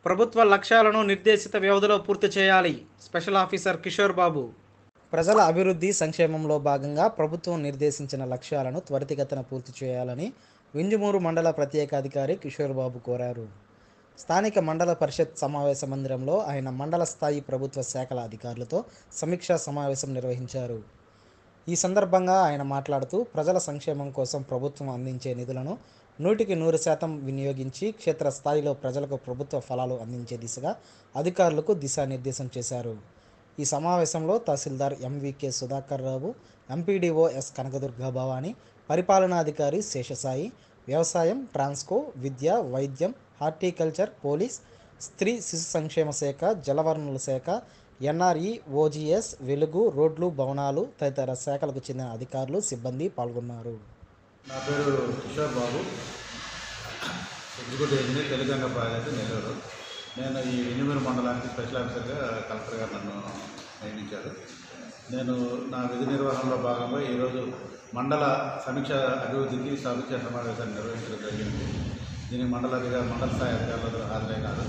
ప్రభుత్వ లక్ష్యాలను నిర్దేశిత వ్యవధిలో పూర్తి చేయాలి స్పెషల్ ఆఫీసర్ కిషోర్ బాబు ప్రజల అభివృద్ధి సంక్షేమంలో భాగంగా ప్రభుత్వం నిర్దేశించిన లక్ష్యాలను త్వరితగతిన పూర్తి చేయాలని వింజమూరు మండల ప్రత్యేక అధికారి కిషోర్ బాబు కోరారు స్థానిక మండల పరిషత్ సమావేశ మందిరంలో ఆయన మండల స్థాయి ప్రభుత్వ శాఖల అధికారులతో సమీక్షా సమావేశం నిర్వహించారు ఈ సందర్భంగా ఆయన మాట్లాడుతూ ప్రజల సంక్షేమం కోసం ప్రభుత్వం అందించే నిధులను నూటికి నూరు శాతం వినియోగించి క్షేత్రస్థాయిలో ప్రజలకు ప్రభుత్వ ఫలాలు అందించే దిశగా అధికారులకు దిశానిర్దేశం చేశారు ఈ సమావేశంలో తహసీల్దార్ MVK Sudhakar Rao MPDO S Kanakadurga Bhavani పరిపాలనాధికారి శేషసాయి వ్యవసాయం ట్రాన్స్కో విద్య వైద్యం హార్టికల్చర్ పోలీస్ స్త్రీ శిశు సంక్షేమ శాఖ జలవనరుల శాఖ ఎన్ఆర్ఈ ఓజీఎస్ వెలుగు రోడ్లు భవనాలు తదితర శాఖలకు చెందిన అధికారులు సిబ్బంది పాల్గొన్నారు నా పేరు Kishore Babu executive engineer Teluganga project Nellore నేను ఈ వినిమూరు మండలానికి స్పెషల్ ఆఫీసర్గా కలెక్టర్ గారు నన్ను నియమించారు నేను నా విధి నిర్వహణలో భాగంగా ఈరోజు మండల సమీక్ష అభివృద్ధికి సమీక్ష సమావేశాన్ని నిర్వహించడం జరిగింది దీనికి మండల అధికారి మండల స్థాయి అధికారులు హాజరైనారు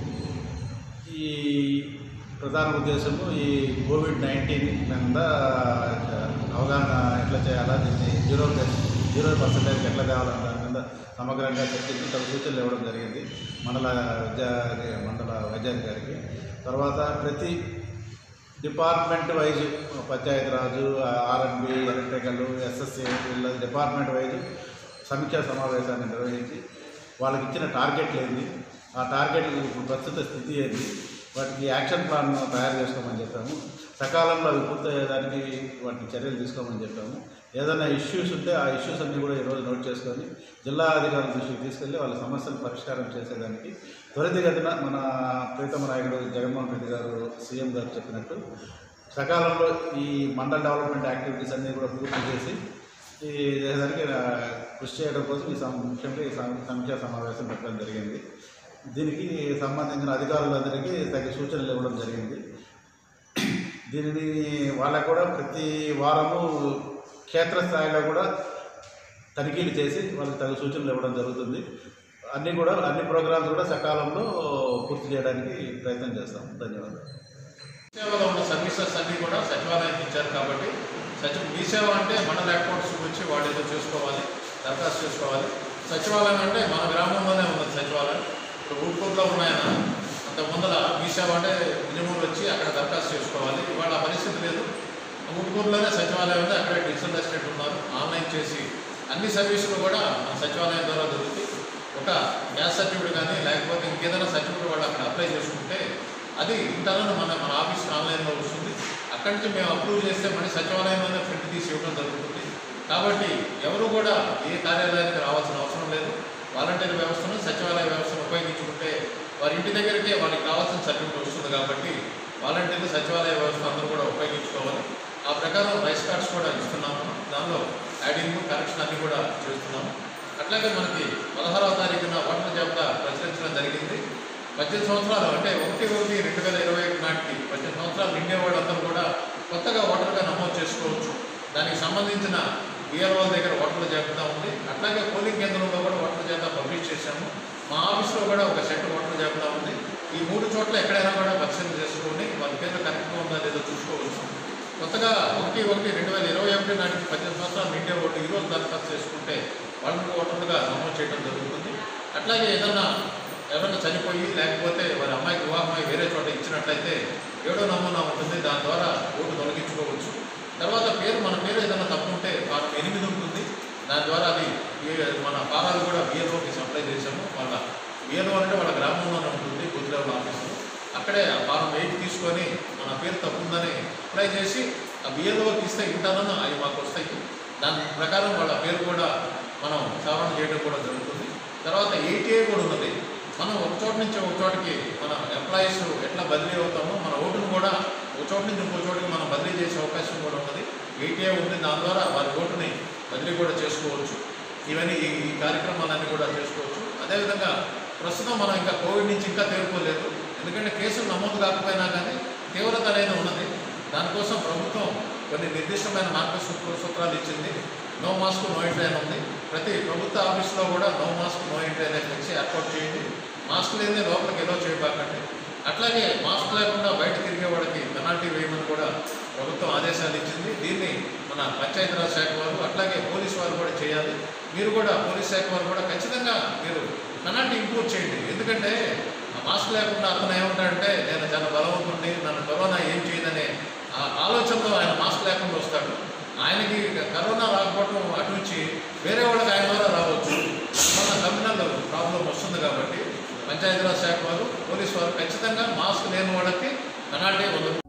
ఈ ప్రధాన ఉద్దేశము ఈ కోవిడ్ నైన్టీన్ మీద అవగాహన ఎట్లా చేయాలా దీన్ని జీరో జీరో పర్సెంటేజ్ ఎట్లా తేవాలన్న దాని మీద సమగ్రంగా చర్చించి తగు సూచనలు ఇవ్వడం జరిగింది మండల విద్యా మండల వైద్యాధికారికి తర్వాత ప్రతి department wise Panchayati Raj RMB electrical SSC వీళ్ళ డిపార్ట్మెంట్ వైజ్ సమీక్షా సమావేశాన్ని నిర్వహించి వాళ్ళకి ఇచ్చిన టార్గెట్లు ఏంది ఆ టార్గెట్లు ఇప్పుడు ప్రస్తుత స్థితి ఏంది వాటికి యాక్షన్ ప్లాన్ తయారు చేసుకోమని చెప్పాము సకాలంలో అవి పూర్తయ్యేదానికి వాటిని చర్యలు తీసుకోమని చెప్పాము ఏదైనా ఇష్యూస్ ఉంటే ఆ ఇష్యూస్ అన్నీ కూడా ఈరోజు నోట్ చేసుకొని జిల్లా అధికారుల దృష్టికి తీసుకెళ్ళి వాళ్ళ సమస్యలు పరిష్కారం చేసేదానికి త్వరితగతిన మన ప్రీతమ నాయకుడు జగన్మోహన్ రెడ్డి గారు సీఎం గారు చెప్పినట్టు సకాలంలో ఈ మండల డెవలప్మెంట్ యాక్టివిటీస్ అన్నీ కూడా పూర్తి చేసి ఈ దేశానికి ఆ, కృషి చేయడం కోసం ఈ సం- ముఖ్యంగా ఈ సం- సమీక్షా సమావేశం పెట్టడం జరిగింది దీనికి సంబంధించిన అధికారులందరికీ తగిన సూచనలు ఇవ్వడం జరిగింది దీనిని వాళ్ళకు కూడా ప్రతి వారము క్షేత్రస్థాయిలో కూడా తనిఖీలు చేసి వాళ్ళకి తగు సూచనలు ఇవ్వడం జరుగుతుంది అన్నీ కూడా అన్ని ప్రోగ్రామ్స్ కూడా సకాలంలో పూర్తి చేయడానికి ప్రయత్నం చేస్తాం ధన్యవాదాలు సేవలో ఉన్న సర్వీసెస్ అన్నీ కూడా సచివాలయానికి ఇచ్చారు కాబట్టి సచివ మీ సేవ అంటే మన ల్యాప్టాప్స్ వచ్చి వాళ్ళు ఏదో చేసుకోవాలి దరఖాస్తు చేసుకోవాలి సచివాలయం అంటే మన గ్రామంలోనే ఉన్నది సచివాలయం ఇప్పుడు ఊరుకూరులో ఉన్నాయన అంత ముందర మీ సేవ అంటే నిజమూరు వచ్చి అక్కడ దరఖాస్తు చేసుకోవాలి ఇవాళ ఆ పరిస్థితి లేదు ఊరుకూరులోనే సచివాలయం ఉంది అక్కడే డిజిటల్ అసిస్టెంట్ ఉన్నారు ఆన్లైన్ చేసి అన్ని సర్వీసులు కూడా మన సచివాలయం ద్వారా దొరుకుతాయి ఒక గ్యాస్ సర్టిఫికేట్ కానీ లేకపోతే ఇంకేదైనా సర్టిఫికేట్ వాళ్ళు అక్కడ అప్లై చేసుకుంటే అది ఇంటర్నల్ మన మన ఆఫీస్కి ఆన్లైన్లో వస్తుంది అక్కడి నుంచి మేము అప్రూవ్ చేస్తే మళ్ళీ సచివాలయంలోనే ప్రింట్ తీసి ఇవ్వడం జరుగుతుంది కాబట్టి ఎవరు కూడా ఏ కార్యాలయానికి రావాల్సిన అవసరం లేదు వాలంటీర్ వ్యవస్థను సచివాలయ వ్యవస్థను ఉపయోగించుకుంటే వారి ఇంటి దగ్గరికే వాళ్ళకి కావాల్సిన సర్టిఫికేట్ వస్తుంది కాబట్టి వాలంటీర్లు సచివాలయ వ్యవస్థ అందరూ కూడా ఉపయోగించుకోవాలి ఆ ప్రకారం రైస్ కార్డ్స్ కూడా ఇస్తున్నాము దానిలో యాడింగ్ కరెక్షన్ అన్ని కూడా చేస్తున్నాము అట్లాగే మనకి పదహారవ తారీఖున ఓటర్ జాబితా ప్రచురించడం జరిగింది పద్దెనిమిది సంవత్సరాలు అంటే ఒకటి ఒకటి రెండు వేల ఇరవై ఒకటి నాటికి పద్దెనిమిది సంవత్సరాలు నిండే వాళ్ళందరూ కూడా కొత్తగా ఓటర్గా నమోదు చేసుకోవచ్చు దానికి సంబంధించిన బిఎల్ఓ దగ్గర ఓటర్ల జాబితా ఉంది అట్లాగే పోలింగ్ కేంద్రంలో కూడా ఓటర్ల జాబితా పబ్లిష్ చేశాము మా ఆఫీస్లో కూడా ఒక సెట్ ఓటర్ల జాబితా ఉంది ఈ మూడు చోట్ల ఎక్కడైనా కూడా పరిశీలన చేసుకొని వాళ్ళ పేరు కరెక్ట్గా ఉందా లేదో చూసుకోవచ్చు కొత్తగా ఒకటి ఒకటి రెండు వేల ఇరవై ఒకటి నాటికి పద్దెనిమిది సంవత్సరాలు నిండే ఓటు ఈరోజు దరఖాస్తు చేసుకుంటే వాళ్ళని ఓటర్లుగా నమోదు చేయడం జరుగుతుంది అట్లాగే ఏదన్నా ఎవరైనా చనిపోయి లేకపోతే వారి అమ్మాయికి వివాహమై వేరే చోట ఇచ్చినట్లయితే ఏడో నమూనా ఉంటుంది దాని ద్వారా ఓటు తొలగించుకోవచ్చు తర్వాత పేరు మన పేరు ఏదైనా తప్పు ఉంటే ఫారం ఎనిమిది ఉంటుంది దాని ద్వారా అది ఏ- మన ఫారాలు కూడా బిఎల్ఓకి సప్లై చేశాము వాళ్ళ బిఎల్ఓ అంటే వాళ్ళ గ్రామంలోనే ఉంటుంది బూత్ లెవెల్ ఆఫీసులో అక్కడే ఆ ఫారం ఎయిట్ తీసుకొని మన పేరు తప్పుందని అప్లై చేసి ఆ బిఎల్ఓకి ఇస్తే ఇంటానని అవి మాకు వస్తాయి దాని ప్రకారం వాళ్ళ పేరు కూడా మనం సవరణ చేయడం కూడా జరుగుతుంది తర్వాత ఏటీఏ కూడా ఉన్నది మనం ఒక చోట నుంచి ఒక చోటికి మన ఎంప్లాయీస్ ఎట్లా బదిలీ అవుతామో మన ఓటును కూడా ఒక చోట నుంచి ఇంకో చోటికి మనం బదిలీ చేసే అవకాశం కూడా ఉన్నది ఏటీఏ ఉంది దాని ద్వారా వారి ఓటుని బదిలీ కూడా చేసుకోవచ్చు ఇవన్నీ ఈ ఈ కార్యక్రమాలన్నీ కూడా చేసుకోవచ్చు అదేవిధంగా ప్రస్తుతం మనం ఇంకా కోవిడ్ నుంచి ఇంకా తేరుకోలేదు ఎందుకంటే కేసులు నమోదు కాకపోయినా కానీ తీవ్రత అనేది ఉన్నది దానికోసం ప్రభుత్వం కొన్ని నిర్దిష్టమైన మార్గసూత్ర సూత్రాలు ఇచ్చింది నో మాస్క్ నో ఎంట్రీ అని ఉంది ప్రతి ప్రభుత్వ ఆఫీస్లో కూడా నో మాస్క్ నో ఎంట్రీ అనే ఫ్లెక్సీ ఏర్పాటు చేయండి మాస్క్ లేదే లోపలికి ఎలో చేయబాకండి అట్లాగే మాస్క్ లేకుండా బయట తిరిగే వాళ్ళకి పెనాల్టీ వేయమని కూడా ప్రభుత్వం ఆదేశాలు ఇచ్చింది దీన్ని మన పంచాయతీరాజ్ శాఖ వారు అట్లాగే పోలీస్ వారు కూడా చేయాలి మీరు కూడా పోలీస్ శాఖ వారు కూడా ఖచ్చితంగా మీరు పెనాల్టీ ఇంప్రూవ్ చేయండి ఎందుకంటే ఆ మాస్క్ లేకుండా అతను ఏమంటాడంటే నేను చాలా బలవంతుడిని నన్ను కరోనా ఏం చేయదనే ఆ ఆలోచనతో ఆయన మాస్క్ లేకుండా వస్తాడు ఆయనకి కరోనా రాకపోవడం అటు నుంచి వేరే వాళ్ళకి ఆయన ద్వారా రావచ్చు మన టర్మినల్ ప్రాబ్లం వస్తుంది కాబట్టి పంచాయతీరాజ్ శాఖ వారు పోలీస్ వారు ఖచ్చితంగా మాస్క్ లేని వాళ్ళకి పెనాల్టీ వంద